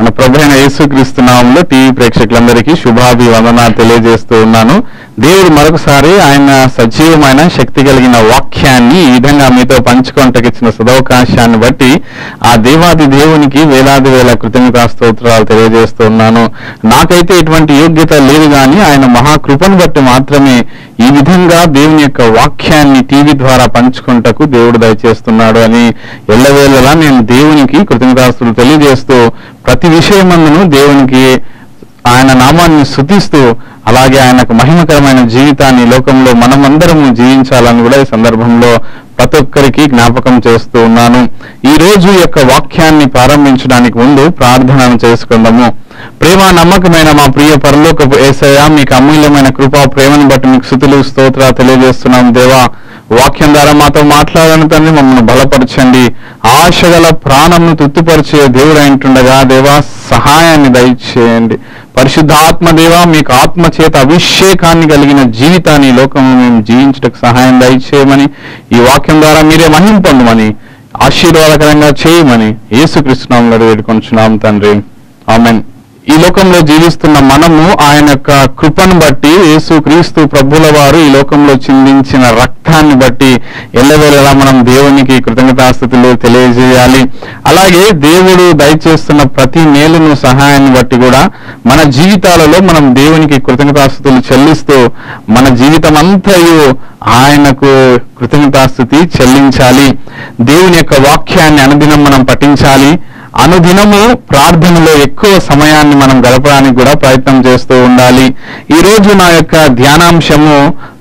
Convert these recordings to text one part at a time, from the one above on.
మన ప్రభు అయిన యేసుక్రీస్తు నామంలో టీవీ ప్రేక్షకులందరికీ శుభాభివందనాలు తెలియజేస్తూ ఉన్నాను దేవుడు మరొకసారి ఆయన సజీవమైన శక్తి కలిగిన వాక్యాన్ని ఈ విధంగా మీతో పంచుకోవటానికి ఇచ్చిన సదవకాశాన్ని బట్టి ఆ దేవాది దేవునికి వేలాది వేల కృతజ్ఞతా స్తోత్రాలు తెలియజేస్తూ ఉన్నాను నాకైతే ఎటువంటి యోగ్యత లేదు కానీ ఆయన మహాకృపను బట్టి మాత్రమే ఈ విధంగా దేవుని యొక్క వాక్యాన్ని టీవీ ద్వారా పంచుకుంటకు దేవుడు దయచేస్తున్నాడు అని ఎల్లవేళలా నేను దేవునికి కృతజ్ఞతాస్తులు తెలియజేస్తూ ప్రతి విషయమందును దేవునికి ఆయన నామాన్ని శుతిస్తూ అలాగే ఆయనకు మహిమకరమైన జీవితాన్ని ఈ లోకంలో మనమందరము జీవించాలని కూడా ఈ సందర్భంలో ప్రతి ఒక్కరికి జ్ఞాపకం చేస్తూ ఉన్నాను ఈ రోజు యొక్క వాక్యాన్ని ప్రారంభించడానికి ముందు ప్రార్థన చేసుకుందాము ప్రేమ నమ్మకమైన మా ప్రియ పరలోకపు ఏసయ మీకు అమూల్యమైన కృపా ప్రేమను బట్టి మీకు స్థుతులు స్తోత్ర తెలియజేస్తున్నాం దేవా వాక్యం ద్వారా మాతో మాట్లాడని తండ్రి మమ్మల్ని బలపరచండి ఆశగల ప్రాణంను తుత్తుపరిచే దేవుడు అంటుండగా దేవా సహాయాన్ని దయచేయండి పరిశుద్ధాత్మ దేవా మీకు ఆత్మ చేత అభిషేకాన్ని కలిగిన జీవితాన్ని ఈ లోకంలో మేము జీవించడానికి సహాయం దయచేయమని ఈ వాక్యం ద్వారా మీరే మహిం పొందమని ఆశీర్వాదకరంగా చేయమని యేసుకృష్ణంలో వేడుకొంచున్నాం తండ్రి ఆమెన్ ఈ లోకంలో జీవిస్తున్న మనము ఆయన యొక్క కృపను బట్టి యేసు క్రీస్తు ప్రభుల వారు ఈ లోకంలో చిందించిన రక్తాన్ని బట్టి ఎల్లవేళలా మనం దేవునికి కృతజ్ఞతాస్థుతులు తెలియజేయాలి అలాగే దేవుడు దయచేస్తున్న ప్రతి మేలును సహాయాన్ని బట్టి కూడా మన జీవితాలలో మనం దేవునికి కృతజ్ఞతాస్థుతులు చెల్లిస్తూ మన జీవితం అంతయు ఆయనకు కృతజ్ఞతాస్థుతి చెల్లించాలి దేవుని యొక్క వాక్యాన్ని అనుదినం మనం పఠించాలి అనుదినము ప్రార్థనలో ఎక్కువ సమయాన్ని మనం గడపడానికి కూడా ప్రయత్నం చేస్తూ ఉండాలి ఈ రోజు నా యొక్క ధ్యానాంశము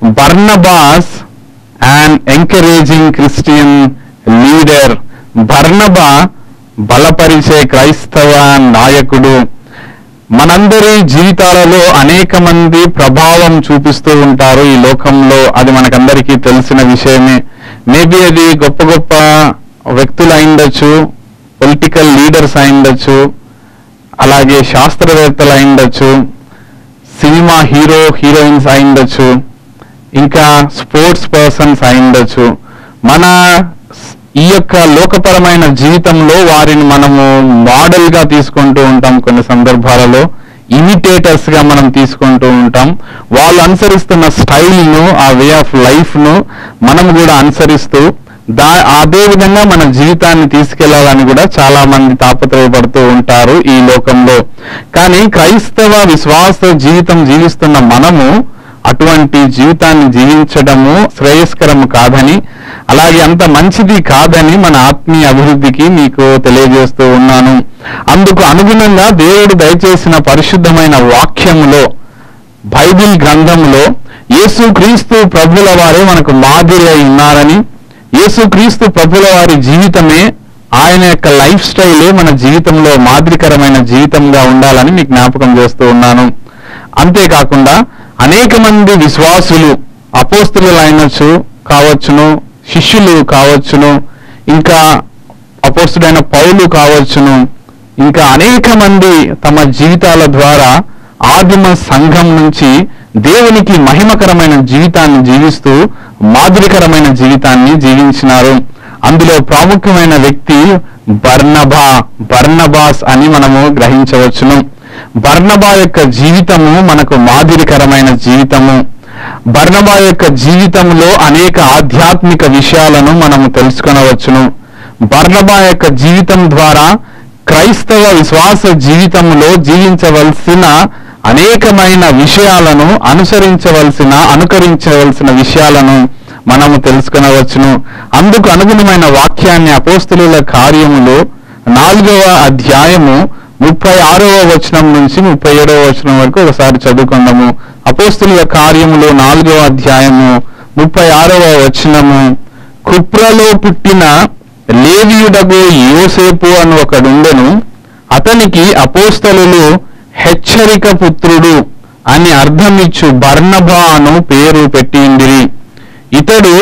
Barnabas and encouraging Christian leader బర్నబా బలపరిచే క్రైస్తవ నాయకుడు మనందరి జీవితాలలో అనేక మంది ప్రభావం చూపిస్తూ ఉంటారు ఈ లోకంలో అది మనకందరికీ తెలిసిన విషయమే మేబీ అది గొప్ప గొప్ప వ్యక్తులు అయిండొచ్చు పొలిటికల్ లీడర్స్ అయిండొచ్చు అలాగే శాస్త్రవేత్తలు అయిండొచ్చు సినిమా హీరో హీరోయిన్స్ అయిండొచ్చు ఇంకా స్పోర్ట్స్ పర్సన్స్ అయిండొచ్చు మన స్- ఈ యొక్క లోకపరమైన జీవితంలో వారిని మనము మోడల్ గా తీసుకుంటూ ఉంటాం కొన్ని సందర్భాలలో ఇమిటేటర్స్ గా మనం తీసుకుంటూ ఉంటాం వాళ్ళు అనుసరిస్తున్న స్టైల్ ను ఆ వే ఆఫ్ లైఫ్ ను మనం కూడా అనుసరిస్తూ దా అదే విధంగా మన జీవితాన్ని తీసుకెళ్లాలని కూడా చాలా మంది తాపత్రయపడుతూ ఉంటారు ఈ లోకంలో కానీ క్రైస్తవ విశ్వాస జీవితం జీవిస్తున్న మనము అటువంటి జీవితాన్ని జీవించడము శ్రేయస్కరము కాదని అలాగే అంత మంచిది కాదని మన ఆత్మీయ అభివృద్ధికి మీకు తెలియజేస్తూ ఉన్నాను అందుకు అనుగుణంగా దేవుడు దయచేసిన పరిశుద్ధమైన వాక్యములో బైబిల్ గ్రంథంలో యేసుక్రీస్తు ప్రభుల వారే మనకు మాదిరి అయి ఉన్నారని యేసుక్రీస్తు ప్రభుల వారి జీవితమే ఆయన యొక్క లైఫ్ స్టైలే మన జీవితంలో మాదిరికరమైన జీవితంగా ఉండాలని మీకు జ్ఞాపకం చేస్తూ ఉన్నాను అంతేకాకుండా అనేక మంది విశ్వాసులు అపోస్తులు అయినచ్చు కావచ్చును శిష్యులు కావచ్చును ఇంకా అపోస్తుడైన పౌలు కావచ్చును ఇంకా అనేక మంది తమ జీవితాల ద్వారా ఆదిమ సంఘం నుంచి దేవునికి మహిమకరమైన జీవితాన్ని జీవిస్తూ మాదిరికరమైన జీవితాన్ని జీవించినారు అందులో ప్రాముఖ్యమైన వ్యక్తి బర్నబా బర్నబాస్ అని మనము గ్రహించవచ్చును బర్నబా యొక్క జీవితము మనకు మాదిరికరమైన జీవితము బర్నబా యొక్క జీవితంలో అనేక ఆధ్యాత్మిక విషయాలను మనము తెలుసుకొనవచ్చును బర్నబా యొక్క జీవితం ద్వారా క్రైస్తవ విశ్వాస జీవితంలో జీవించవలసిన అనేకమైన విషయాలను అనుసరించవలసిన అనుకరించవలసిన విషయాలను మనము తెలుసుకొనవచ్చును అందుకు అనుగుణమైన వాక్యాన్ని అపోస్తుల కార్యములో నాలుగవ అధ్యాయము ముప్పై ఆరవ వచనం నుంచి ముప్పై ఏడవ వచనం వరకు ఒకసారి చదువుకుందాము అపోస్తుల కార్యములో నాలుగవ అధ్యాయము ముప్పై ఆరవ వచనము కుప్రలో పుట్టిన లేవియుడగు యోసేపు అని ఒకడుండెను అతనికి అపోస్తలులు హెచ్చరిక పుత్రుడు అని అర్థమిచ్చు బర్నబా అను పేరు పెట్టిండిరి ఇతడు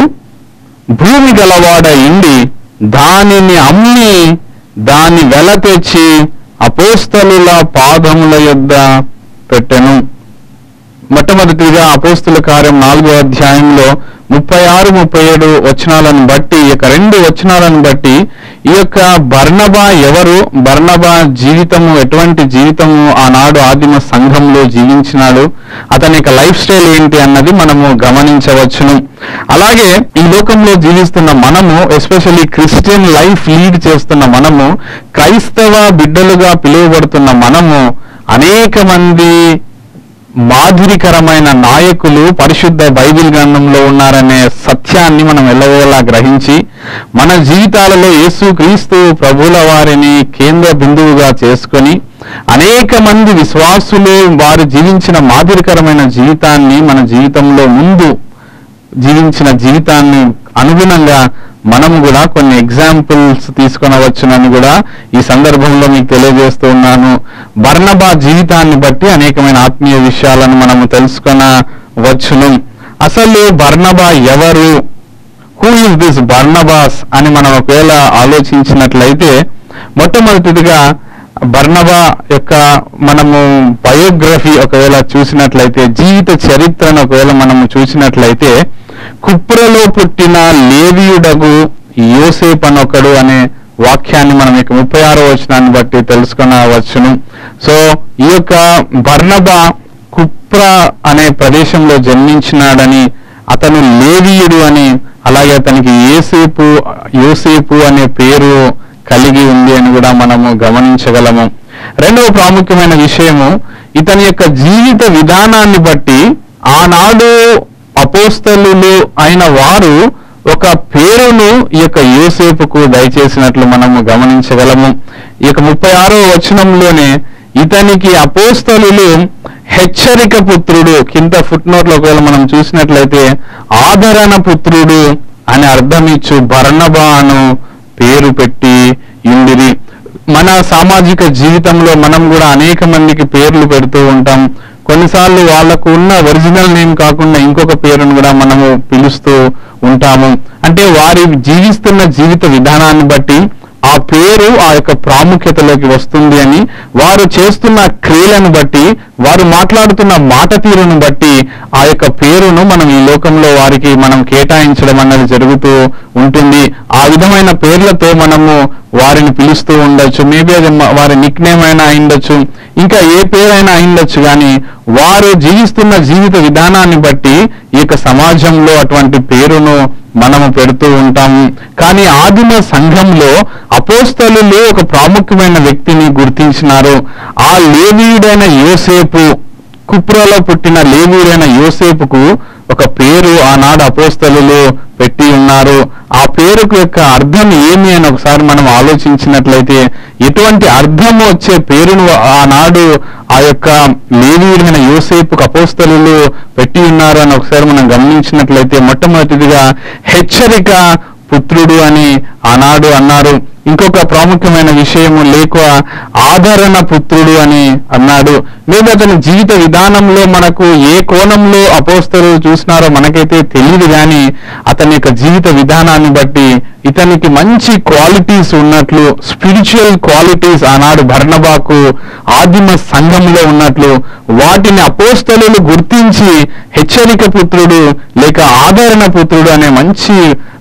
భూమి గలవాడ ఇండి దానిని అమ్మి దాని వెల తెచ్చి అపోస్తలుల పాదముల యొద్ద పెట్టెను మొట్టమొదటిగా అపోస్తుల కార్యం నాలుగో అధ్యాయంలో ముప్పై ఆరు ముప్పై ఏడు వచనాలను బట్టి ఈ యొక్క రెండు వచనాలను బట్టి ఈ యొక్క బర్ణబా ఎవరు బర్ణబా జీవితము ఎటువంటి జీవితము ఆనాడు ఆదిమ సంఘంలో జీవించినాడు అతని యొక్క లైఫ్ స్టైల్ ఏంటి అన్నది మనము గమనించవచ్చును అలాగే ఈ లోకంలో జీవిస్తున్న మనము ఎస్పెషల్లీ క్రిస్టియన్ లైఫ్ లీడ్ చేస్తున్న మనము క్రైస్తవ బిడ్డలుగా పిలువబడుతున్న మనము అనేక మంది మాధురికరమైన నాయకులు పరిశుద్ధ బైబిల్ గ్రంథంలో ఉన్నారనే సత్యాన్ని మనం ఎల్లవేళలా గ్రహించి మన జీవితాలలో యేసు క్రీస్తు ప్రభుల వారిని కేంద్ర బిందువుగా చేసుకొని అనేక మంది విశ్వాసులు వారు జీవించిన మాదిరికరమైన జీవితాన్ని మన జీవితంలో ముందు జీవించిన జీవితాన్ని అనుగుణంగా మనము కూడా కొన్ని ఎగ్జాంపుల్స్ తీసుకొనవచ్చునని కూడా ఈ సందర్భంలో మీకు తెలియజేస్తూ ఉన్నాను బర్ణబా జీవితాన్ని బట్టి అనేకమైన ఆత్మీయ విషయాలను మనము తెలుసుకొనవచ్చును అసలు బర్ణబా ఎవరు హూ ఇస్ దిస్ బర్నబాస్ అని మనం ఒకవేళ ఆలోచించినట్లయితే మొట్టమొదటిదిగా బర్నబా యొక్క మనము బయోగ్రఫీ ఒకవేళ చూసినట్లయితే జీవిత చరిత్రను ఒకవేళ మనము చూసినట్లయితే కుప్రలో పుట్టిన లేవియుడగు యోసేప్ అనొకడు అనే వాక్యాన్ని మనం ఇక ముప్పై ఆరో వచనాన్ని బట్టి తెలుసుకొనవచ్చును సో ఈ యొక్క బర్నబా కుప్ర అనే ప్రదేశంలో జన్మించినాడని అతను లేవీయుడు అని అలాగే అతనికి ఏసేపు యోసేపు అనే పేరు కలిగి ఉంది అని కూడా మనము గమనించగలము రెండవ ప్రాముఖ్యమైన విషయము ఇతని యొక్క జీవిత విధానాన్ని బట్టి ఆనాడు అపోస్తలులు అయిన వారు ఒక పేరును ఈ యొక్క యోసేపుకు దయచేసినట్లు మనము గమనించగలము ఈ యొక్క ముప్పై ఆరో వచనంలోనే ఇతనికి అపోస్తలులు హెచ్చరిక పుత్రుడు కింద ఫుట్ నోట్లో ఒకవేళ మనం చూసినట్లయితే ఆదరణ పుత్రుడు అని అర్థమిచ్చు బర్ణబాను పేరు పెట్టి ఇండిరి మన సామాజిక జీవితంలో మనం కూడా అనేక మందికి పేర్లు పెడుతూ ఉంటాం కొన్నిసార్లు వాళ్ళకు ఉన్న ఒరిజినల్ నేమ్ కాకుండా ఇంకొక పేరును కూడా మనము పిలుస్తూ ఉంటాము అంటే వారి జీవిస్తున్న జీవిత విధానాన్ని బట్టి ఆ పేరు ఆ యొక్క ప్రాముఖ్యతలోకి వస్తుంది అని వారు చేస్తున్న క్రియలను బట్టి వారు మాట్లాడుతున్న మాట తీరును బట్టి ఆ యొక్క పేరును మనం ఈ లోకంలో వారికి మనం కేటాయించడం అన్నది జరుగుతూ ఉంటుంది ఆ విధమైన పేర్లతో మనము వారిని పిలుస్తూ ఉండొచ్చు మేబీ అది మ- వారి నిక్ నేమ్ అయినా అయిండొచ్చు ఇంకా ఏ పేరైనా అయిండొచ్చు కానీ వారు జీవిస్తున్న జీవిత విధానాన్ని బట్టి ఈ యొక్క సమాజంలో అటువంటి పేరును మనము పెడుతూ ఉంటాము కానీ ఆదిమ సంఘంలో అపోస్తలులు ఒక ప్రాముఖ్యమైన వ్యక్తిని గుర్తించినారు ఆ లేవీయుడైన యోసేపు కుప్రలో పుట్టిన లేవీయుడైన యోసేపుకు ఒక పేరు ఆనాడు అపోస్తలులు పెట్టి ఉన్నారు ఆ పేరుకు యొక్క అర్థం ఏమి అని ఒకసారి మనం ఆలోచించినట్లయితే ఎటువంటి అర్థం వచ్చే పేరును ఆనాడు ఆ యొక్క లేవీయుడైన యోసేపుకు అపోస్తలులు పెట్టి ఉన్నారు అని ఒకసారి మనం గమనించినట్లయితే మొట్టమొదటిదిగా హెచ్చరిక పుత్రుడు అని ఆనాడు అన్నారు ఇంకొక ప్రాముఖ్యమైన విషయము లేక ఆదరణ పుత్రుడు అని అన్నాడు లేదా అతని జీవిత విధానంలో మనకు ఏ కోణంలో అపోస్తలు చూసినారో మనకైతే తెలియదు కానీ అతని యొక్క జీవిత విధానాన్ని బట్టి ఇతనికి మంచి క్వాలిటీస్ ఉన్నట్లు స్పిరిచువల్ క్వాలిటీస్ ఆనాడు భర్ణబాకు ఆదిమ సంఘంలో ఉన్నట్లు వాటిని అపోస్తలు గుర్తించి హెచ్చరిక పుత్రుడు లేక ఆదరణ పుత్రుడు అనే మంచి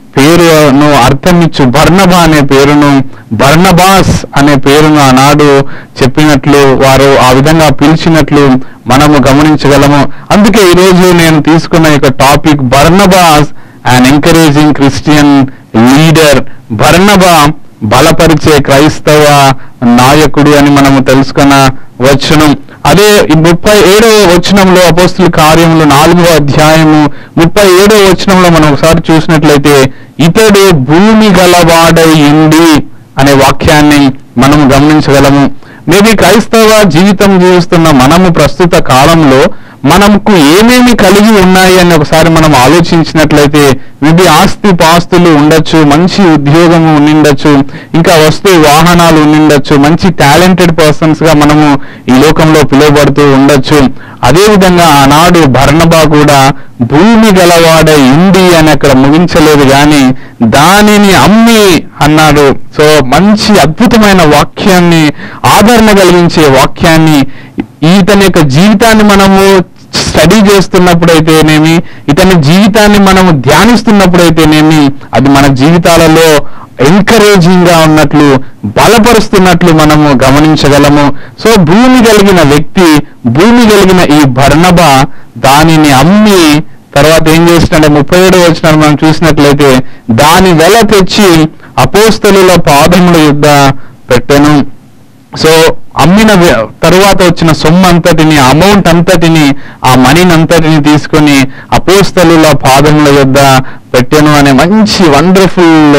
పేరును అర్థమిచ్చు బర్ణబా అనే పేరును బర్ణబాస్ అనే పేరును ఆనాడు చెప్పినట్లు వారు ఆ విధంగా పిలిచినట్లు మనము గమనించగలము అందుకే ఈరోజు నేను తీసుకున్న యొక్క topic Barnabas and encouraging Christian leader బర్ణబా బలపరిచే క్రైస్తవ నాయకుడు అని మనము తెలుసుకున్న వచ్చును అదే ఈ ముప్పై ఏడవ వచనంలో అపోస్తుల కార్యములు నాలుగవ అధ్యాయము ముప్పై ఏడవ వచనంలో మనం ఒకసారి చూసినట్లయితే ఇతడు భూమి గలవాడై ఉండి అనే వాక్యాన్ని మనం గమనించగలము మేబీ క్రైస్తవ జీవితం జీవిస్తున్న మనము ప్రస్తుత కాలంలో మనకు ఏమేమి కలిగి ఉన్నాయి అని ఒకసారి మనం ఆలోచించినట్లయితే మేబీ ఆస్తి పాస్తులు ఉండొచ్చు మంచి ఉద్యోగం ఉండిండొచ్చు ఇంకా వస్తు వాహనాలు ఉండిండొచ్చు మంచి టాలెంటెడ్ పర్సన్స్ గా మనము ఈ లోకంలో పిలువబడుతూ ఉండొచ్చు అదేవిధంగా ఆనాడు భర్ణబా కూడా భూమి గలవాడ ఇండి అని అక్కడ ముగించలేదు కానీ దానిని అమ్మి అన్నాడు సో మంచి అద్భుతమైన వాక్యాన్ని ఆదరణ కలిగించే వాక్యాన్ని ఈతని యొక్క జీవితాన్ని మనము స్టడీ చేస్తున్నప్పుడైతేనేమి ఇతని జీవితాన్ని మనము ధ్యానిస్తున్నప్పుడైతేనేమి అది మన జీవితాలలో ఎంకరేజింగ్ గా ఉన్నట్లు బలపరుస్తున్నట్లు మనము గమనించగలము సో భూమి కలిగిన వ్యక్తి భూమి కలిగిన ఈ బర్ణబ దానిని అమ్మి తర్వాత ఏం చేసినాడు ముప్పై ఏడు వచ్చిన మనం చూసినట్లయితే దాని వెల తెచ్చి అపోస్తలుల పాదముల యుద్ధ పెట్టెను సో అమ్మిన వ్య- తరువాత వచ్చిన సొమ్ము అంతటిని అమౌంట్ అంతటిని ఆ మనీని అంతటిని తీసుకొని అపోస్తలుల పాదముల యొద్ద పెట్టెను అనే మంచి వండర్ఫుల్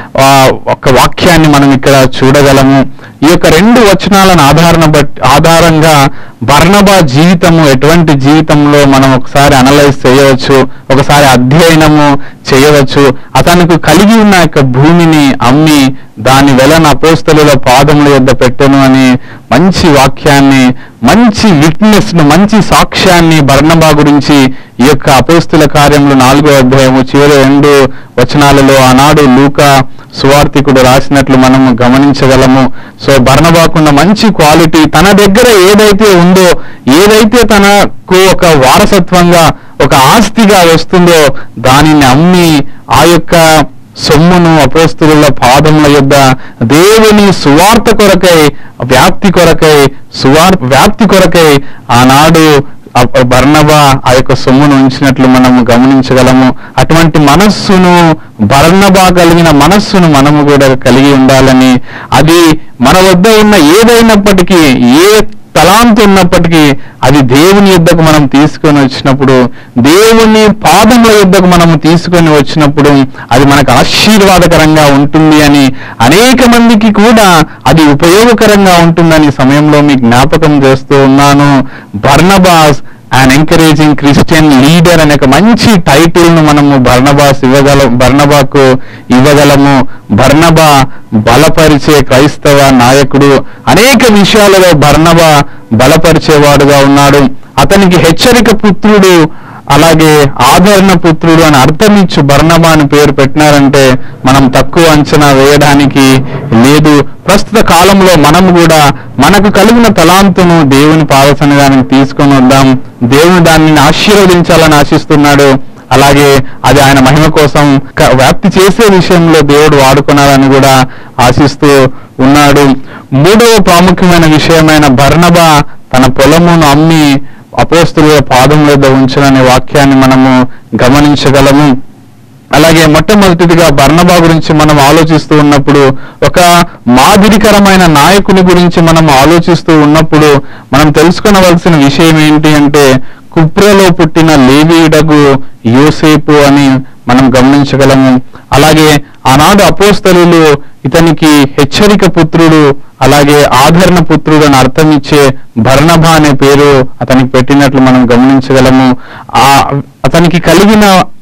ఒక వాక్యాన్ని మనం ఇక్కడ చూడగలము ఈ యొక్క రెండు వచనాలను ఆధారణ బట్టి ఆధారంగా బర్ణబా జీవితము ఎటువంటి జీవితంలో మనం ఒకసారి అనలైజ్ చేయవచ్చు ఒకసారి అధ్యయనము చేయవచ్చు అతనికి కలిగి ఉన్న యొక్క భూమిని అమ్మి దాని వెలన అపోస్తలుల పాదముల యొద్ద పెట్టెను అని మంచి వాక్యాన్ని మంచి విట్నెస్ ను మంచి సాక్ష్యాన్ని బర్ణబా గురించి ఈ యొక్క అపోస్తుల కార్యములు నాలుగో అధ్యాయము చివరి రెండు వచనాలలో ఆనాడు లూకా సువార్థికుడు రాసినట్లు మనము గమనించగలము సో బర్ణబాకున్న మంచి క్వాలిటీ తన దగ్గర ఏదైతే ఉందో ఏదైతే తనకు ఒక వారసత్వంగా ఒక ఆస్తిగా వస్తుందో దానిని అమ్మి ఆ యొక్క సొమ్మును అపోస్తుల పాదముల యొద్ద దేవుని సువార్త కొరకై వ్యాప్తి కొరకై సువార్ వ్యాప్తి కొరకై ఆనాడు ఆ బర్ణబా ఆ యొక్క సొమ్మును ఉంచినట్లు మనము గమనించగలము అటువంటి మనస్సును బర్ణబా కలిగిన మనస్సును మనము కూడా కలిగి ఉండాలని అది మన వద్ద ఉన్న ఏదైనప్పటికీ ఏ తలాంతు ఉన్నప్పటికీ అది దేవుని యుద్ధకు మనం తీసుకొని వచ్చినప్పుడు దేవుని పాదముల యుద్ధకు మనం తీసుకొని వచ్చినప్పుడు అది మనకు ఆశీర్వాదకరంగా ఉంటుంది అని అనేక మందికి కూడా అది ఉపయోగకరంగా ఉంటుందని ఈ సమయంలో మీకు జ్ఞాపకం చేస్తూ ఉన్నాను Barnabas and encouraging Christian leader అనే ఒక మంచి టైటిల్ ను మనము బర్నబాస్ ఇవ్వగలం బర్నబాకు ఇవ్వగలము బర్నబా బలపరిచే క్రైస్తవ నాయకుడు అనేక విషయాలలో బర్నబా బలపరిచేవాడుగా ఉన్నాడు అతనికి హెచ్చరిక పుత్రుడు అలాగే ఆదరణ పుత్రుడు అని అర్థం ఇచ్చు బర్ణబా అని పేరు పెట్టినారంటే మనం తక్కువ అంచనా వేయడానికి లేదు ప్రస్తుత కాలంలో మనం కూడా మనకు కలిగిన తలాంతును దేవుని పాదసన్నిధానికి తీసుకొని వద్దాం దేవుని దానిని ఆశీర్వదించాలని ఆశిస్తున్నాడు అలాగే అది ఆయన మహిమ కోసం క- వ్యాప్తి చేసే విషయంలో దేవుడు వాడుకున్నారని కూడా ఆశిస్తూ ఉన్నాడు మూడవ ప్రాముఖ్యమైన విషయమైన బర్ణబా తన పొలమును అమ్మి అపోస్తుల పాదం వద్ద ఉంచుననే వాక్యాన్ని మనము గమనించగలము అలాగే మొట్టమొదటిదిగా బర్ణబా గురించి మనం ఆలోచిస్తూ ఉన్నప్పుడు ఒక మాదిరికరమైన నాయకుని గురించి మనం ఆలోచిస్తూ ఉన్నప్పుడు మనం తెలుసుకొనవలసిన విషయం ఏంటి అంటే కుప్రలో పుట్టిన లేవీయుడగు యోసేపు అని మనం గమనించగలము అలాగే ఆనాడు అపోస్తలులు ఇతనికి హెచ్చరిక పుత్రుడు అలాగే ఆదరణ పుత్రుడు అని అర్థం ఇచ్చే భరణభ అనే పేరు అతనికి పెట్టినట్లు మనం గమనించగలము ఆ అతనికి కలిగిన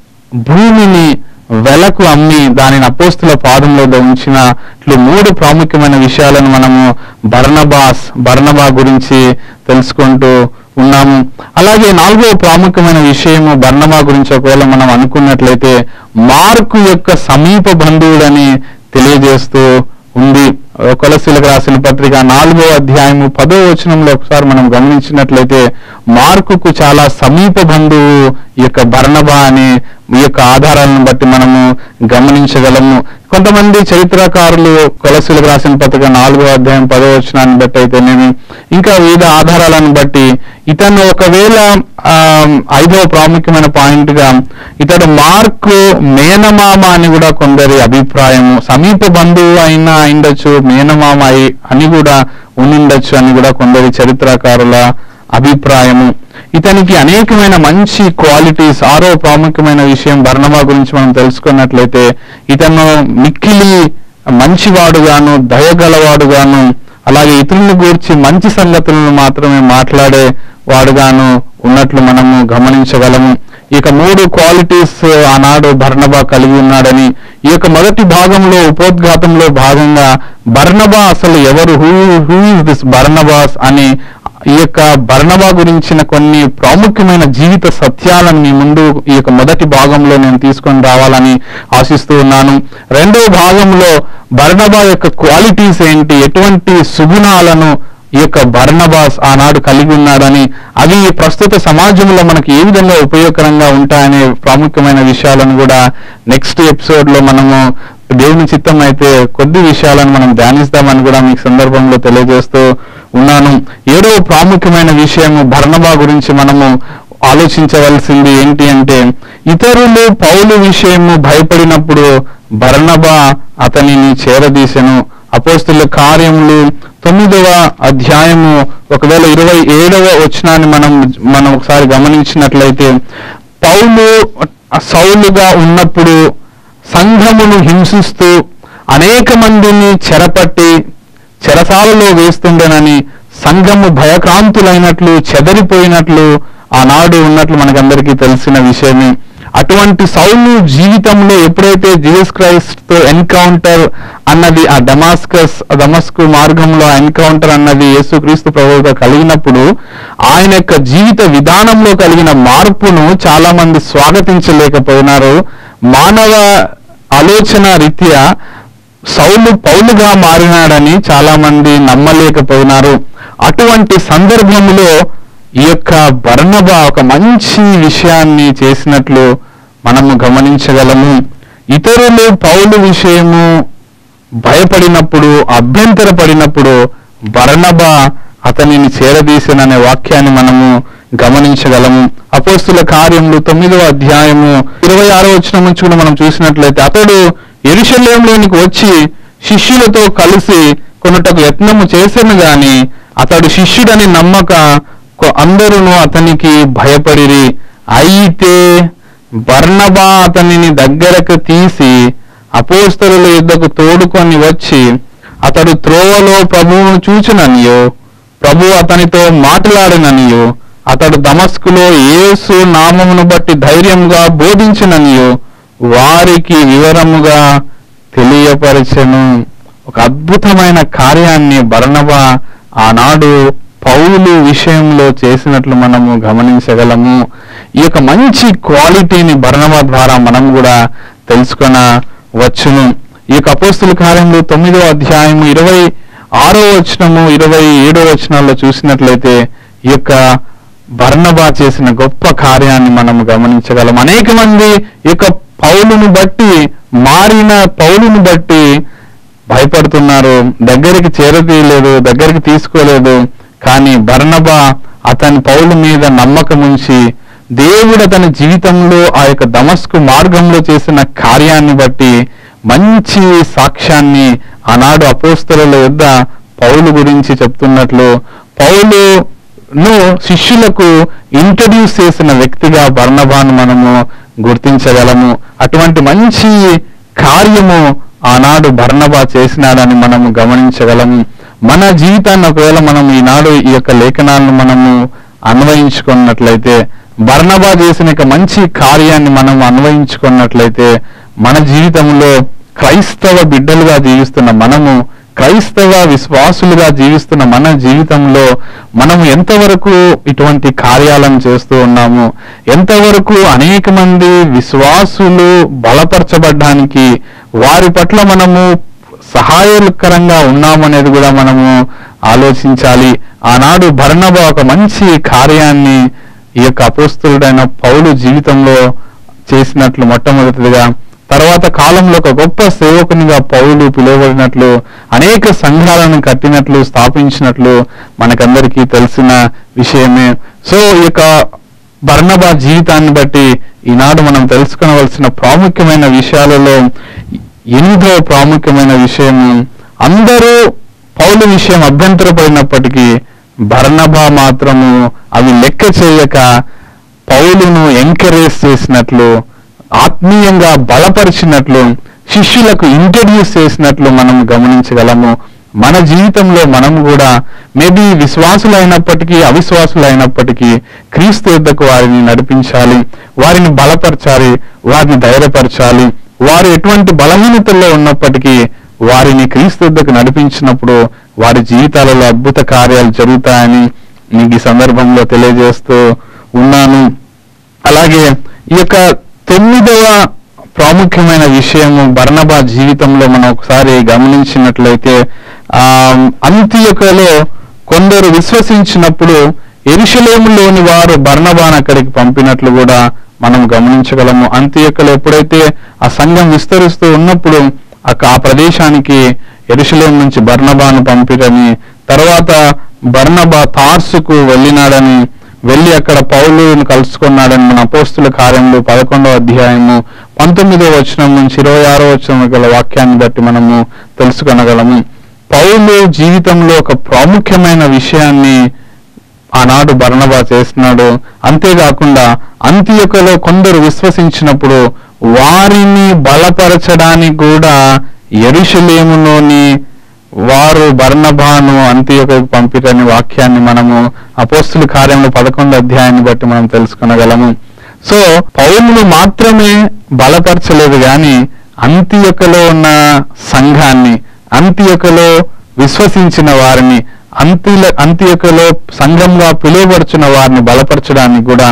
భూమిని వెలకు అమ్మి దానిని అపోస్తుల పాదంలో ఉంచినట్లు మూడు ప్రాముఖ్యమైన విషయాలను మనము బర్ణబాస్ బర్ణబా గురించి తెలుసుకుంటూ ఉన్నాము అలాగే నాలుగో ప్రాముఖ్యమైన విషయము బర్ణబా గురించి ఒకవేళ మనం అనుకున్నట్లయితే మార్కు యొక్క సమీప బంధువుడని తెలియజేస్తూ ఉంది కొలసీలకు రాసిన పత్రిక నాలుగో అధ్యాయము పదో వచనంలో ఒకసారి మనం గమనించినట్లయితే మార్కుకు చాలా సమీప బంధువు ఈ యొక్క బర్ణబా అనే ఈ యొక్క ఆధారాలను బట్టి మనము గమనించగలము కొంతమంది చరిత్రకారులు కొలసీలకు రాసిన పత్రిక నాలుగో అధ్యాయం పదో వచనాన్ని బట్టి అయితేనేమి ఇంకా వివిధ ఆధారాలను బట్టి ఇతను ఒకవేళ ఆ, ఐదవ ప్రాముఖ్యమైన పాయింట్ గా ఇతడు మార్కు మేనమామ అని కూడా కొందరి అభిప్రాయము సమీప బంధువు అయినా అయిండొచ్చు మేనమామ అయి అని కూడా ఉండిండొచ్చు అని కూడా కొందరి చరిత్రకారుల అభిప్రాయము ఇతనికి అనేకమైన మంచి క్వాలిటీస్ ఆరో ప్రాముఖ్యమైన విషయం బర్ణమా గురించి మనం తెలుసుకున్నట్లయితే ఇతను మిక్కిలి మంచివాడుగాను దయగలవాడుగాను అలాగే ఇతరులను గూర్చి మంచి సంగతులను మాత్రమే మాట్లాడే వాడుగాను ఉన్నట్లు మనము గమనించగలము ఈ యొక్క మూడు క్వాలిటీస్ ఆనాడు బర్ణబా కలిగి ఉన్నాడని ఈ యొక్క మొదటి భాగంలో ఉపోద్ఘాతంలో భాగంగా బర్ణబా అసలు ఎవరు who who is this Barnabas అని ఈ యొక్క బర్ణబా గురించిన కొన్ని ప్రాముఖ్యమైన జీవిత సత్యాలను మీ ముందు ఈ యొక్క మొదటి భాగంలో నేను తీసుకొని రావాలని ఆశిస్తూ ఉన్నాను రెండవ భాగంలో బర్ణబా యొక్క క్వాలిటీస్ ఏంటి ఎటువంటి సుగుణాలను ఈ యొక్క బర్నబాస్ ఆనాడు కలిగి ఉన్నాడని అవి ప్రస్తుత సమాజంలో మనకి ఏ విధంగా ఉపయోగకరంగా ఉంటాయనే ప్రాముఖ్యమైన విషయాలను కూడా నెక్స్ట్ ఎపిసోడ్ లో మనము దేవుని చిత్తం అయితే కొద్ది విషయాలను మనం ధ్యానిస్తామని కూడా మీకు సందర్భంలో తెలియజేస్తూ ఉన్నాను ఏడవ ప్రాముఖ్యమైన విషయము బర్నబా గురించి మనము ఆలోచించవలసింది ఏంటి అంటే ఇతరులు పౌలు విషయము భయపడినప్పుడు బర్నబా అతనిని చేరదీసెను అపోస్తుల కార్యములు తొమ్మిదవ అధ్యాయము ఒకవేళ ఇరవై ఏడవ వచనాన్ని మనం మనం ఒకసారి గమనించినట్లయితే పౌలు సౌలుగా ఉన్నప్పుడు సంఘమును హింసిస్తూ అనేక మందిని చెరపట్టి చెరసాలలో వేస్తుండేనని సంఘము భయక్రాంతులైనట్లు చెదరిపోయినట్లు ఆనాడు ఉన్నట్లు మనకందరికీ తెలిసిన విషయమే అటువంటి సౌలు జీవితంలో ఎప్పుడైతే జీసస్ క్రైస్ట్ తో ఎన్కౌంటర్ అన్నది ఆ డమాస్కస్ డమస్కు మార్గంలో ఎన్కౌంటర్ అన్నది యేసుక్రీస్తు ప్రభువుతో కలిగినప్పుడు ఆయన యొక్క జీవిత విధానంలో కలిగిన మార్పును చాలా మంది స్వాగతించలేకపోయినారు మానవ ఆలోచన రీత్యా సౌలు పౌలుగా మారినాడని చాలా మంది నమ్మలేకపోయినారు అటువంటి సందర్భంలో ఈ యొక్క బర్ణబా ఒక మంచి విషయాన్ని చేసినట్లు మనము గమనించగలము ఇతరులు పౌలు విషయము భయపడినప్పుడు అభ్యంతరపడినప్పుడు బర్ణబా అతనిని చేరదీసిననే వాక్యాన్ని మనము గమనించగలము అపోస్తుల కార్యములు తొమ్మిదవ అధ్యాయము ఇరవై ఆరో వచ్చిన నుంచి కూడా మనం చూసినట్లయితే అతడు ఎరుషలేంలోనికి వచ్చి శిష్యులతో కలిసి కొనుటకు యత్నము చేసెను గాని అతడు శిష్యుడని నమ్మక కొ- అందరూ అతనికి భయపడిరి అయితే బర్నబా అతనిని దగ్గరకు తీసి అపోస్తలుల యుద్ధకు తోడుకొని వచ్చి అతడు త్రోవలో ప్రభువును చూచిననియో ప్రభు అతనితో మాట్లాడిననియో అతడు దమస్కులో యేసు నామమును బట్టి ధైర్యంగా బోధించిననియో వారికి వివరముగా తెలియపరచెను ఒక అద్భుతమైన కార్యాన్ని బర్ణబా ఆనాడు పౌలు విషయంలో చేసినట్లు మనము గమనించగలము ఈ యొక్క మంచి క్వాలిటీని బర్ణబా ద్వారా మనం కూడా తెలుసుకొన వచ్చును ఈ యొక్క అపోస్తుల కార్యంలో తొమ్మిదో అధ్యాయము ఇరవై ఆరో వచనము ఇరవై ఏడో వచనాల్లో చూసినట్లయితే ఈ యొక్క బర్ణబా చేసిన గొప్ప కార్యాన్ని మనం గమనించగలం అనేక మంది ఈ యొక్క పౌలును బట్టి మారిన పౌలును బట్టి భయపడుతున్నారు దగ్గరికి చేరదీయలేదు దగ్గరికి తీసుకోలేదు కానీ బర్నబా అతని పౌలు మీద నమ్మకం ఉంచి దేవుడు అతని జీవితంలో ఆ యొక్క దమస్కు మార్గంలో చేసిన కార్యాన్ని బట్టి మంచి సాక్ష్యాన్ని ఆనాడు అపోస్తలుల యొద్ద పౌలు గురించి చెప్తున్నట్లు పౌలును శిష్యులకు ఇంట్రడ్యూస్ చేసిన వ్యక్తిగా బర్ణబాను మనము గుర్తించగలము అటువంటి మంచి కార్యము ఆనాడు బర్ణబా చేసినాడని మనము గమనించగలము మన జీవితాన్ని ఒకవేళ మనం ఈనాడు ఈ యొక్క లేఖనాలను మనము అన్వయించుకున్నట్లయితే బర్ణబా చేసిన యొక్క మంచి కార్యాన్ని మనం అన్వయించుకున్నట్లయితే మన జీవితంలో క్రైస్తవ బిడ్డలుగా జీవిస్తున్న మనము క్రైస్తవ విశ్వాసులుగా జీవిస్తున్న మన జీవితంలో మనము ఎంతవరకు ఇటువంటి కార్యాలను చేస్తూ ఉన్నాము ఎంతవరకు అనేక మంది విశ్వాసులు బలపరచబడ్డానికి వారి పట్ల మనము సహాయకరంగా ఉన్నామనేది కూడా మనము ఆలోచించాలి ఆనాడు భరణబ ఒక మంచి కార్యాన్ని ఈ యొక్క అపోస్తులుడైన పౌలు జీవితంలో చేసినట్లు మొట్టమొదటిదిగా తర్వాత కాలంలో ఒక గొప్ప సేవకునిగా పౌలు పిలువబడినట్లు అనేక సంఘాలను కట్టినట్లు స్థాపించినట్లు మనకందరికీ తెలిసిన విషయమే సో ఈ యొక్క బర్ణబా జీవితాన్ని బట్టి ఈనాడు మనం తెలుసుకునవలసిన ప్రాముఖ్యమైన విషయాలలో ఎనిమిదో ప్రాముఖ్యమైన విషయము అందరూ పౌలు విషయం అభ్యంతరపడినప్పటికీ బర్ణబా మాత్రము అవి లెక్క చేయక పౌలును ఎంకరేజ్ చేసినట్లు ఆత్మీయంగా బలపరిచినట్లు శిష్యులకు ఇంట్రడ్యూస్ చేసినట్లు మనం గమనించగలము మన జీవితంలో మనం కూడా మేబీ విశ్వాసులైనప్పటికీ అవిశ్వాసులైనప్పటికీ క్రీస్తు యుద్ధకు వారిని నడిపించాలి వారిని బలపరచాలి వారిని ధైర్యపరచాలి వారు ఎటువంటి బలహీనతల్లో ఉన్నప్పటికీ వారిని క్రీస్తు యుద్ధకు నడిపించినప్పుడు వారి జీవితాలలో అద్భుత కార్యాలు జరుగుతాయని మీకు ఈ సందర్భంలో తెలియజేస్తూ ఉన్నాను అలాగే ఈ యొక్క తొమ్మిదవ ప్రాముఖ్యమైన విషయము బర్ణబా జీవితంలో మనం ఒకసారి గమనించినట్లయితే ఆ అంత్యకలో కొందరు విశ్వసించినప్పుడు ఎరుషలేములోని వారు బర్ణబాన్ అక్కడికి పంపినట్లు కూడా మనం గమనించగలము అంత్యకలు ఎప్పుడైతే ఆ సంఘం విస్తరిస్తూ ఉన్నప్పుడు అక్క- ఆ ప్రదేశానికి ఎరుషలేం నుంచి బర్ణబాను పంపిరని తర్వాత బర్ణబా తార్సుకు వెళ్ళినాడని వెళ్ళి అక్కడ పౌలును కలుసుకున్నాడని మన అపోస్తుల కార్యములు పదకొండవ అధ్యాయము పంతొమ్మిదవ వచనం నుంచి ఇరవై ఆరో వచనం గల వాక్యాన్ని బట్టి మనము తెలుసుకొనగలము పౌలు జీవితంలో ఒక ప్రాముఖ్యమైన విషయాన్ని ఆనాడు బర్ణబా చేస్తున్నాడు అంతేకాకుండా అంత్యకలో కొందరు విశ్వసించినప్పుడు వారిని బలపరచడానికి కూడా ఎరుషలేములోని వారు బర్ణబాను అంత్యకకు పంపిరని వాక్యాన్ని మనము అపోస్తుల కార్యంలో పదకొండు అధ్యాయాన్ని బట్టి మనం తెలుసుకొనగలము సో పౌరులు మాత్రమే బలపరచలేదు గాని అంత్యకలో ఉన్న సంఘాన్ని అంత్యకలో విశ్వసించిన వారిని అంత్య అంత్యకలో సంఘంగా పిలువబడుచున్న వారిని బలపరచడానికి కూడా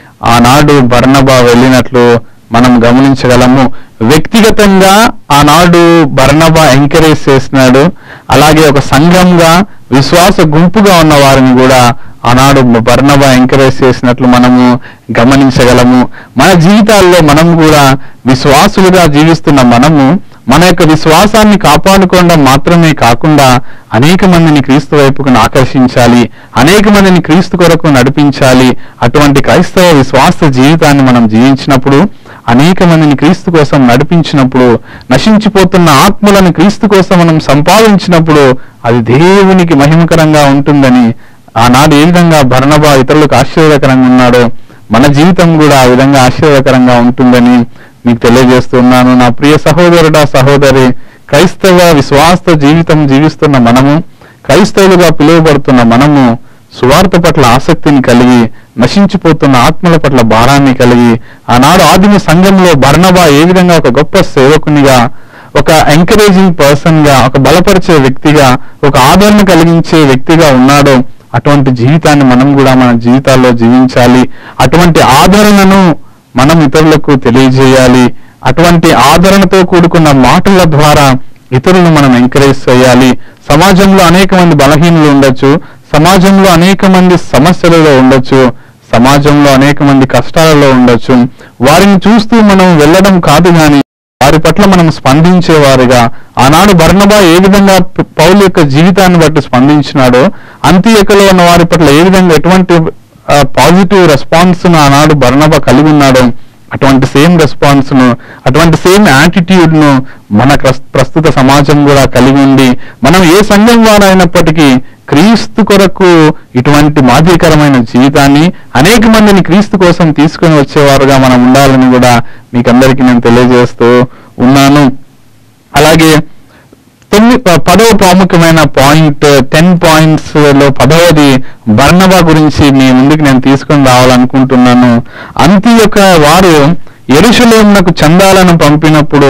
ఆనాడు బర్ణబా వెళ్ళినట్లు మనం గమనించగలము వ్యక్తిగతంగా ఆనాడు బర్ణబా ఎంకరేజ్ చేసినాడు అలాగే ఒక సంఘంగా విశ్వాస గుంపుగా ఉన్న వారిని కూడా ఆనాడు బర్ణబా ఎంకరేజ్ చేసినట్లు మనము గమనించగలము మన జీవితాల్లో మనం కూడా విశ్వాసులుగా జీవిస్తున్న మనము మన యొక్క విశ్వాసాన్ని కాపాడుకోవడం మాత్రమే కాకుండా అనేక మందిని క్రీస్తు వైపుకు ఆకర్షించాలి అనేక మందిని క్రీస్తు కొరకు నడిపించాలి అటువంటి క్రైస్తవ విశ్వాస జీవితాన్ని మనం జీవించినప్పుడు అనేక మందిని క్రీస్తు కోసం నడిపించినప్పుడు నశించిపోతున్న ఆత్మలను క్రీస్తు కోసం మనం సంపాదించినప్పుడు అది దేవునికి మహిమకరంగా ఉంటుందని ఆనాడు ఏ విధంగా భరణబా ఇతరులకు ఆశీర్వాదకరంగా ఉన్నాడో మన జీవితం కూడా ఆ విధంగా ఆశీర్వాదకరంగా ఉంటుందని మీకు తెలియజేస్తున్నాను నా ప్రియ సహోదరుడా సహోదరి క్రైస్తవ విశ్వాస జీవితం జీవిస్తున్న మనము క్రైస్తవులుగా పిలువబడుతున్న మనము సువార్త పట్ల ఆసక్తిని కలిగి నశించిపోతున్న ఆత్మల పట్ల భారాన్ని కలిగి ఆనాడు ఆదిమ సంఘంలో బర్ణబా ఏ విధంగా ఒక గొప్ప సేవకునిగా ఒక ఎంకరేజింగ్ పర్సన్ గా ఒక బలపరిచే వ్యక్తిగా ఒక ఆదరణ కలిగించే వ్యక్తిగా ఉన్నాడో అటువంటి జీవితాన్ని మనం కూడా మన జీవితాల్లో జీవించాలి అటువంటి ఆదరణను మనం ఇతరులకు తెలియజేయాలి అటువంటి ఆదరణతో కూడుకున్న మాటల ద్వారా ఇతరులను మనం ఎంకరేజ్ చేయాలి సమాజంలో అనేక మంది బలహీనులు ఉండొచ్చు సమాజంలో అనేక మంది సమస్యలలో ఉండొచ్చు సమాజంలో అనేక మంది కష్టాలలో ఉండొచ్చు వారిని చూస్తూ మనం వెళ్ళడం కాదు గాని వారి పట్ల మనం స్పందించేవారుగా ఆనాడు బర్ణబా ఏ విధంగా ప- పౌలు యొక్క జీవితాన్ని బట్టి స్పందించినాడో అంత్యకలో ఉన్న వారి పట్ల ఏ విధంగా ఎటువంటి పాజిటివ్ రెస్పాన్స్ ను ఆనాడు బర్ణబా కలిగి ఉన్నాడో అటువంటి సేమ్ రెస్పాన్స్ ను అటువంటి సేమ్ యాటిట్యూడ్ ను మన క్రస్- ప్రస్తుత సమాజం కూడా కలిగి ఉండి మనం ఏ సంఘం వారైనప్పటికీ క్రీస్తు కొరకు ఇటువంటి మాదిరికరమైన జీవితాన్ని అనేక మందిని క్రీస్తు కోసం తీసుకొని వచ్చేవారుగా మనం ఉండాలని కూడా మీకందరికీ నేను తెలియజేస్తూ ఉన్నాను అలాగే తొమ్మిది ప- పదవ ప్రాముఖ్యమైన పాయింట్ టెన్ పాయింట్స్ లో పదవది బర్ణబా గురించి మీ ముందుకు నేను తీసుకొని రావాలనుకుంటున్నాను అంతి యొక్క వారు ఎరుషలేమునకు చందాలను పంపినప్పుడు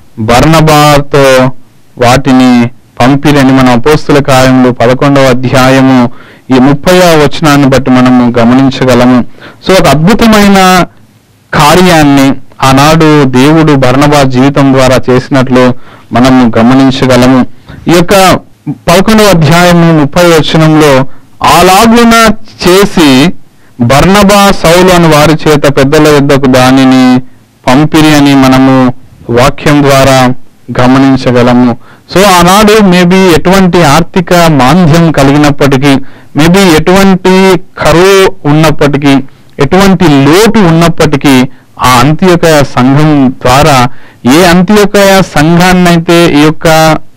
బర్ణబాతో వాటిని పంపిరని మన అపోస్తుల కార్యములు పదకొండవ అధ్యాయము ఈ ముప్పై వచనాన్ని బట్టి మనము గమనించగలము సో ఒక అద్భుతమైన కార్యాన్ని ఆనాడు దేవుడు బర్ణబా జీవితం ద్వారా చేసినట్లు మనము గమనించగలము ఈ యొక్క పదకొండవ అధ్యాయము ముప్పై వచనంలో అలాగున చేసి బర్ణబా సౌలు అని వారి చేత పెద్దల యొద్దకు దానిని పంపిరి అని మనము వాక్యం ద్వారా గమనించగలము సో ఆనాడు మేబీ ఎటువంటి ఆర్థిక మాంద్యం కలిగినప్పటికీ మేబీ ఎటువంటి కరువు ఉన్నప్పటికీ ఎటువంటి లోటు ఉన్నప్పటికీ ఆ అంత్యోకయ సంఘం ద్వారా ఏ అంత్యోకయ సంఘాన్నైతే ఈ యొక్క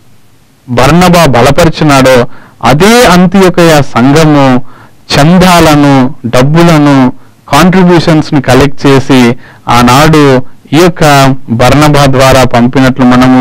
బర్ణబా బలపరిచినాడో అదే అంత్యోకయ సంఘము చందాలను డబ్బులను కాంట్రిబ్యూషన్స్ ని కలెక్ట్ చేసి ఆనాడు ఈ యొక్క బర్ణబా ద్వారా పంపినట్లు మనము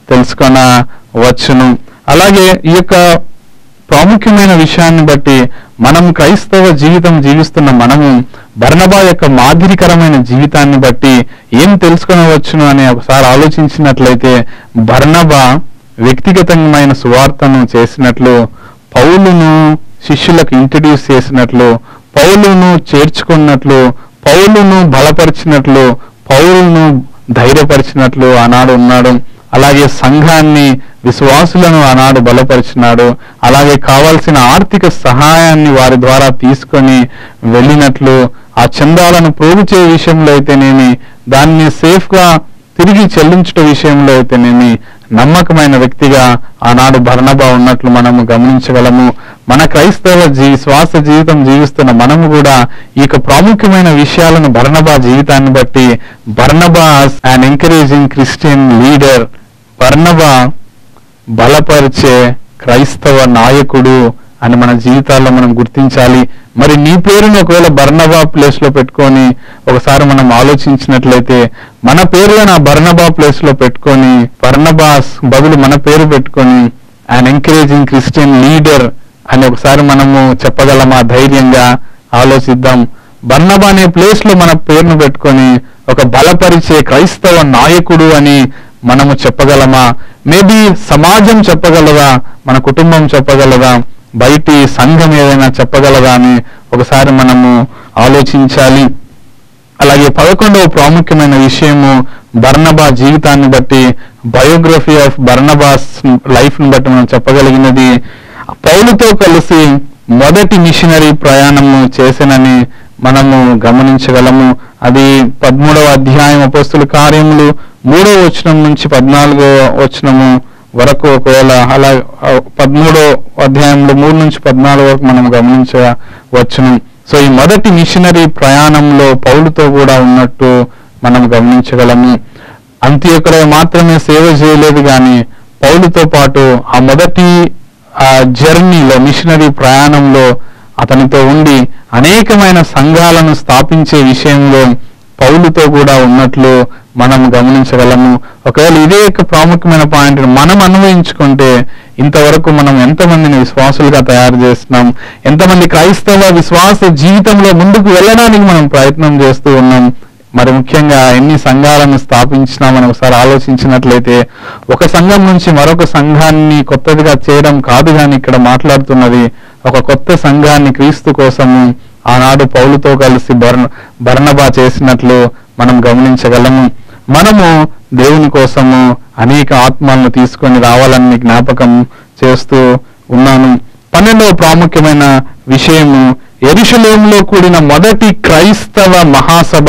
తెలుసుకొనవచ్చును అలాగే ఈ యొక్క ప్రాముఖ్యమైన విషయాన్ని బట్టి మనం క్రైస్తవ జీవితం జీవిస్తున్న మనము బర్ణబా యొక్క మాదిరికరమైన జీవితాన్ని బట్టి ఏం తెలుసుకొనవచ్చును అని ఒకసారి ఆలోచించినట్లయితే బర్ణబా వ్యక్తిగతమైన సువార్తను చేసినట్లు పౌలును శిష్యులకు ఇంట్రడ్యూస్ చేసినట్లు పౌలును చేర్చుకున్నట్లు పౌలును బలపరిచినట్లు పౌలును ధైర్యపరిచినట్లు ఆనాడు ఉన్నాడు అలాగే సంఘాన్ని విశ్వాసులను ఆనాడు బలపరిచినాడు అలాగే కావాల్సిన ఆర్థిక సహాయాన్ని వారి ద్వారా తీసుకొని వెళ్ళినట్లు ఆ చందాలను ప్రోగు చే విషయంలో అయితేనేమి దాన్ని సేఫ్ గా తిరిగి చెల్లించుట విషయంలో అయితేనేమి నమ్మకమైన వ్యక్తిగా ఆనాడు భరణబా ఉన్నట్లు మనము గమనించగలము మన క్రైస్తవ జీ శ్వాస జీవితం జీవిస్తున్న మనము కూడా ఈ యొక్క ప్రాముఖ్యమైన విషయాలను భరణబా జీవితాన్ని బట్టి Barnabas and encouraging Christian leader బర్నబా బలపరిచే క్రైస్తవ నాయకుడు అని మన జీవితాల్లో మనం గుర్తించాలి మరి నీ పేరును ఒకవేళ బర్నబా ప్లేస్ లో పెట్టుకొని ఒకసారి మనం ఆలోచించినట్లయితే మన పేరులను ఆ బర్నబా ప్లేస్ లో పెట్టుకొని బర్నబాస్ బదులు మన పేరు పెట్టుకొని అండ్ ఎంకరేజింగ్ క్రిస్టియన్ లీడర్ అని ఒకసారి మనము చెప్పగలమా ధైర్యంగా ఆలోచిద్దాం బర్నబా అనే ప్లేస్ లో మన పేరును పెట్టుకొని ఒక బలపరిచే క్రైస్తవ నాయకుడు అని మనము చెప్పగలమా మేబీ సమాజం చెప్పగలదా మన కుటుంబం చెప్పగలదా బయటి సంఘం ఏదైనా చెప్పగలదా అని ఒకసారి మనము ఆలోచించాలి అలాగే పదకొండవ ప్రాముఖ్యమైన విషయము బర్నబా జీవితాన్ని బట్టి బయోగ్రఫీ ఆఫ్ బర్నబాస్ లైఫ్ ని బట్టి మనం చెప్పగలిగినది పౌలుతో కలిసి మొదటి మిషనరీ ప్రయాణము చేసినని మనము గమనించగలము అది పదమూడవ అధ్యాయం అపోస్తుల కార్యములు మూడవ వచనం నుంచి పద్నాలుగో వచనము వరకు ఒకవేళ అలా ఆ, పదమూడో అధ్యాయంలో మూడు నుంచి పద్నాలుగు వరకు మనం గమనించవచ్చును సో ఈ మొదటి మిషనరీ ప్రయాణంలో పౌలుతో కూడా ఉన్నట్టు మనం గమనించగలము అంత్యకుడే మాత్రమే సేవ చేయలేదు కానీ పౌలుతో పాటు ఆ మొదటి ఆ జర్నీలో మిషనరీ ప్రయాణంలో అతనితో ఉండి అనేకమైన సంఘాలను స్థాపించే విషయంలో పౌలుతో కూడా ఉన్నట్లు మనం గమనించగలము ఒకవేళ ఇదే యొక్క ప్రాముఖ్యమైన పాయింట్ మనం అన్వయించుకుంటే ఇంతవరకు మనం ఎంతమందిని విశ్వాసులుగా తయారు చేస్తున్నాం ఎంతమంది క్రైస్తవ విశ్వాస జీవితంలో ముందుకు వెళ్ళడానికి మనం ప్రయత్నం చేస్తూ ఉన్నాం మరి ముఖ్యంగా ఎన్ని సంఘాలను స్థాపించినా మనం ఒకసారి ఆలోచించినట్లయితే ఒక సంఘం నుంచి మరొక సంఘాన్ని కొత్తదిగా చేయడం కాదు కానీ ఇక్కడ మాట్లాడుతున్నది ఒక కొత్త సంఘాన్ని క్రీస్తు కోసము ఆనాడు పౌలుతో కలిసి బర్ణ బర్ణబా చేసినట్లు మనం గమనించగలము మనము దేవుని కోసము అనేక ఆత్మలను తీసుకొని రావాలని జ్ఞాపకం చేస్తూ ఉన్నాను పన్నెండవ ప్రాముఖ్యమైన విషయము ఎరుషలేంలో కూడిన మొదటి క్రైస్తవ మహాసభ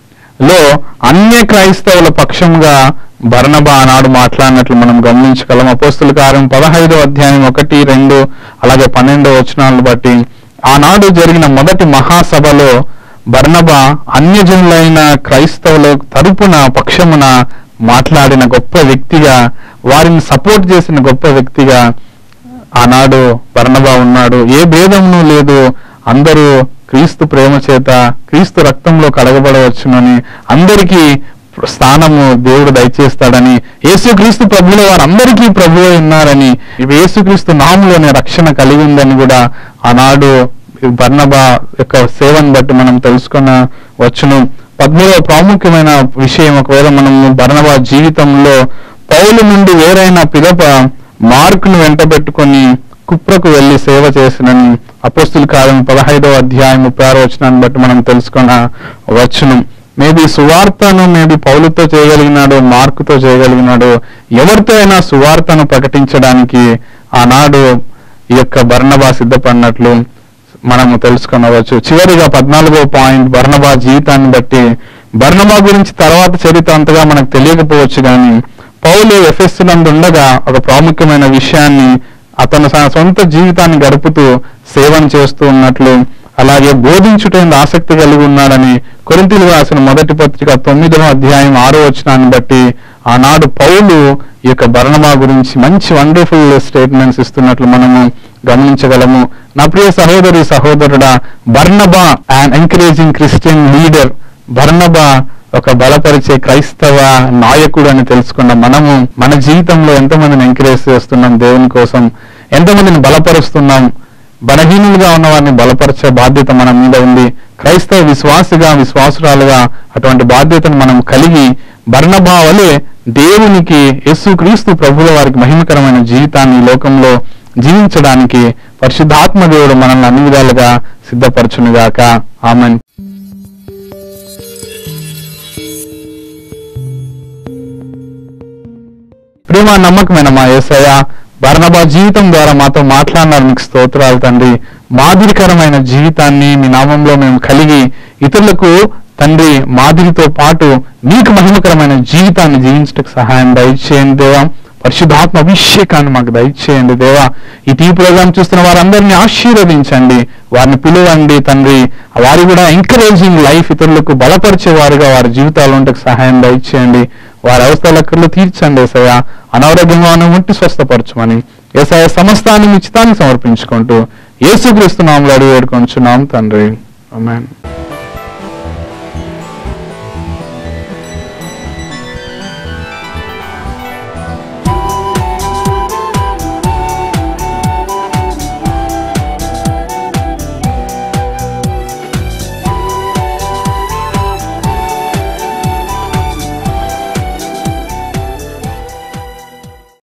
లో అన్య క్రైస్తవుల పక్షంగా బర్ణబా ఆనాడు మాట్లాడినట్లు మనం గమనించగలం అపోస్తుల కార్యం పదహైదో అధ్యాయం ఒకటి రెండు అలాగే పన్నెండో వచనాలను బట్టి ఆనాడు జరిగిన మొదటి మహాసభలో బర్నబా అన్యజనులైన క్రైస్తవుల తరపున పక్షమున మాట్లాడిన గొప్ప వ్యక్తిగా వారిని సపోర్ట్ చేసిన గొప్ప వ్యక్తిగా ఆనాడు బర్ణబా ఉన్నాడు ఏ భేదమును లేదు అందరూ క్రీస్తు ప్రేమ చేత క్రీస్తు రక్తంలో కడగబడవచ్చునని అందరికీ స్థానము దేవుడు దయచేస్తాడని యేసుక్రీస్తు ప్రభుల వారందరికీ ప్రభు ఉన్నారని ఇవి యేసుక్రీస్తు నామంలోనే రక్షణ కలిగి ఉందని కూడా ఆనాడు బర్ణబా యొక్క సేవను బట్టి మనం తెలుసుకున్న వచ్చును పద్మూడవ ప్రాముఖ్యమైన విషయం ఒకవేళ మనం బర్ణబా జీవితంలో పౌలు నుండి వేరైన పిదప మార్కును వెంట పెట్టుకొని కుప్రకు వెళ్లి సేవ చేసినని అపోస్తుల కాలం పదహైదవ అధ్యాయం ముప్పై ఆరో వచనాన్ని బట్టి మనం తెలుసుకున్న వచ్చును మేబీ సువార్తను మేబీ పౌలుతో చేయగలిగినాడు మార్కుతో చేయగలిగినాడు ఎవరితో అయినా సువార్తను ప్రకటించడానికి ఆనాడు ఈ యొక్క బర్ణబా సిద్ధపడినట్లు మనము తెలుసుకునవచ్చు చివరిగా పద్నాలుగో పాయింట్ బర్ణబా జీవితాన్ని బట్టి బర్ణబా గురించి తర్వాత చరిత్ర అంతగా మనకు తెలియకపోవచ్చు కానీ పౌలు ఎఫెస్ నందు ఉండగా ఒక ప్రాముఖ్యమైన విషయాన్ని అతను తన సొంత జీవితాన్ని గడుపుతూ సేవను చేస్తూ ఉన్నట్లు అలాగే బోధించుటందు ఆసక్తి కలిగి ఉన్నాడని కొరింతలు రాసిన మొదటి పత్రిక తొమ్మిదవ అధ్యాయం ఆరో వచనాన్ని బట్టి ఆనాడు పౌలు ఈ యొక్క బర్ణమా గురించి మంచి వండర్ఫుల్ స్టేట్మెంట్స్ ఇస్తున్నట్లు మనము గమనించగలము నా ప్రియ సహోదరి సహోదరుడా బర్ణబా అండ్ ఎంకరేజింగ్ క్రిస్టియన్ లీడర్ బర్ణబా ఒక బలపరిచే క్రైస్తవ నాయకుడు అని తెలుసుకున్న మనము మన జీవితంలో ఎంతమందిని ఎంకరేజ్ చేస్తున్నాం దేవుని కోసం ఎంతమందిని బలపరుస్తున్నాం బలహీనులుగా ఉన్న వారిని బలపరిచే బాధ్యత మన మీద ఉంది క్రైస్తవ విశ్వాసిగా విశ్వాసురాలుగా అటువంటి బాధ్యతను మనం కలిగి బర్ణభావలే దేవునికి యేసు క్రీస్తు ప్రభుల వారికి మహిమకరమైన జీవితాన్ని ఈ లోకంలో జీవించడానికి పరిశుద్ధాత్మ దేవుడు మనల్ని అన్ని విధాలుగా సిద్ధపరచునుగాక ఆమెన్ ప్రేమ నమ్మకమైన మా యేసయ్య బర్ణబా జీవితం ద్వారా మాతో మాట్లాడినారు మీకు స్తోత్రాలు తండ్రి మాదిరికరమైన జీవితాన్ని మీ నామంలో మేము కలిగి ఇతరులకు తండ్రి మాదిరితో పాటు మీకు మహిమకరమైన జీవితాన్ని జీవించడానికి సహాయం దయచేయండి దేవా పరిశుద్ధాత్మ అభిషేకాన్ని మాకు దయచేయండి దేవా ఈ టీ ప్రోగ్రామ్ చూస్తున్న వారందరినీ ఆశీర్వదించండి వారిని పిలువండి తండ్రి వారు కూడా ఎంకరేజింగ్ లైఫ్ ఇతరులకు బలపరిచే వారుగా వారి జీవితాలు ఉండకు సహాయం దయచేయండి వారి అవస్థలక్కర్లు తీర్చండి ఏసయ్య అనారోగ్యంగా ఉన్న ఉంటి స్వస్థపరచమని ఏసయ సమస్తాన్ని ఉచితాన్ని సమర్పించుకుంటూ యేసుక్రీస్తు నామలు అడిగి వేడుకొంచున్నాం తండ్రి ఆమేన్